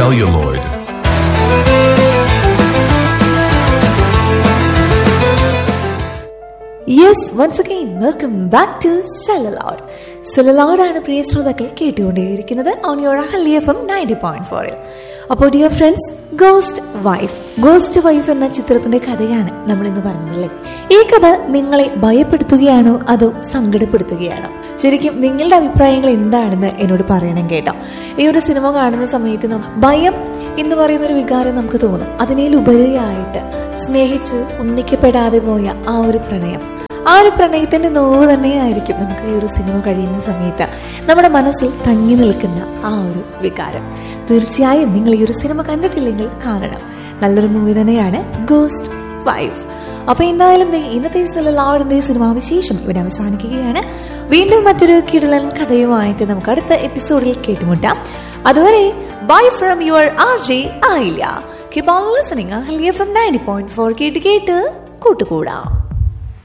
celluloid. Yes once again welcome back to celluloid സെലലോഡാണ് പ്രിയ ശ്രോതാക്കൾ കേട്ടുകൊണ്ടേയിരിക്കുന്നത് on your hello F M ninety point ഫോറിൽ അപ്പോൾ dear friends ghost wife ghost wife എന്ന ചിത്രത്തിന്റെ കഥയാണ് നമ്മൾ ഇന്ന് പറഞ്ഞതല്ലേ ഈ കഥ നിങ്ങളെ ഭയപ്പെടുത്തുകയാണോ അതോ സങ്കടപ്പെടുത്തുകയാണോ ശരിക്കും നിങ്ങളുടെ അഭിപ്രായങ്ങൾ എന്താണെന്ന് എന്നോട് പറയണം കേട്ടോ ഈ ഒരു സിനിമ കാണുന്ന സമയത്ത് നമുക്ക് ഭയം എന്ന് പറയുന്ന ഒരു വികാരം നമുക്ക് തോന്നും അതിനേലുപരിയായിട്ട് സ്നേഹിച്ച് ഒന്നിക്കപ്പെടാതെ പോയ ആ ഒരു പ്രണയം ആ ഒരു പ്രണയത്തിന്റെ നോവ് തന്നെയായിരിക്കും നമുക്ക് ഈ ഒരു സിനിമ കഴിയുന്ന സമയത്ത് നമ്മുടെ മനസ്സിൽ തങ്ങി നിൽക്കുന്ന ആ ഒരു വികാരം തീർച്ചയായും നിങ്ങൾ ഈ ഒരു സിനിമ കണ്ടിട്ടില്ലെങ്കിൽ കാണണം നല്ലൊരു മൂവി തന്നെയാണ് ഗോസ്റ്റ് ഫൈവ് അപ്പൊ എന്തായാലും ദേ ഇന്നത്തെ എല്ലാവരുടെ സിനിമാ വിശേഷം ഇവിടെ അവസാനിക്കുകയാണ് വീണ്ടും മറ്റൊരു കിടലൻ കഥയുമായിട്ട് നമുക്ക് അടുത്ത എപ്പിസോഡിൽ കേട്ടുമുട്ടാം അതുവരെ bye from your R J ആയില്ല keep on listening Ahalya from ninety point four കേട്ട് കേട്ട് കൂട്ടുകൂടാം